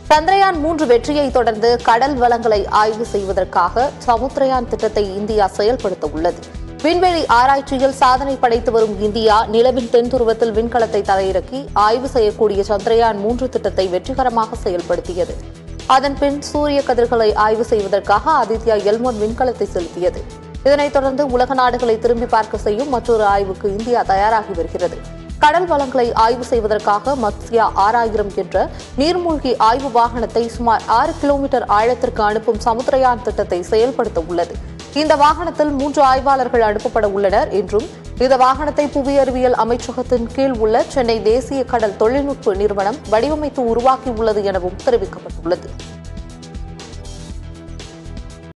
சந்திரயான் மூன்று வெற்றியை தொடர்ந்து கடல் வளங்களை ஆய்வு செய்வதற்காக சமுத்திரயான் திட்டத்தை இந்தியா செயல்படுத்த உள்ளது விண்வெளி ஆராய்ச்சியில் சாதனை படைத்து வரும் இந்தியா நிலவின் தென் துருவத்தில் விண்கலத்தை தரையிறக்கி ஆய்வு செய்யக்கூடிய சந்திரயான் மூன்று திட்டத்தை வெற்றிகரமாக செயல்படுத்தியது அதன்பின் சூரிய கதிர்களை ஆய்வு செய்வதற்காக ஆதித்யா எல்மோன் விண்கலத்தை செலுத்தியது இதனைத் தொடர்ந்து உலக நாடுகளை திரும்பி பார்க்க செய்யும் மற்றொரு ஆய்வுக்கு இந்தியா தயாராகி வருகிறது கடல் வளங்களை ஆய்வு செய்வதற்காக மத்ஸ்யா ஆறாயிரம் என்ற நீர்மூழ்கி ஆய்வு வாகனத்தை சுமார் ஆறு கிலோமீட்டர் ஆழத்திற்கு அனுப்பும் சமுத்திரயான் திட்டத்தை செயல்படுத்த உள்ளது இந்த வாகனத்தில் மூன்று ஆய்வாளர்கள் அனுப்பப்பட உள்ளனர் என்றும் இந்த வாகனத்தை புவி அறிவியல் அமைச்சகத்தின் கீழ் உள்ள சென்னை தேசிய கடல் தொழில்நுட்ப நிறுவனம் வடிவமைத்து உருவாக்கியுள்ளது எனவும் தெரிவிக்கப்பட்டுள்ளது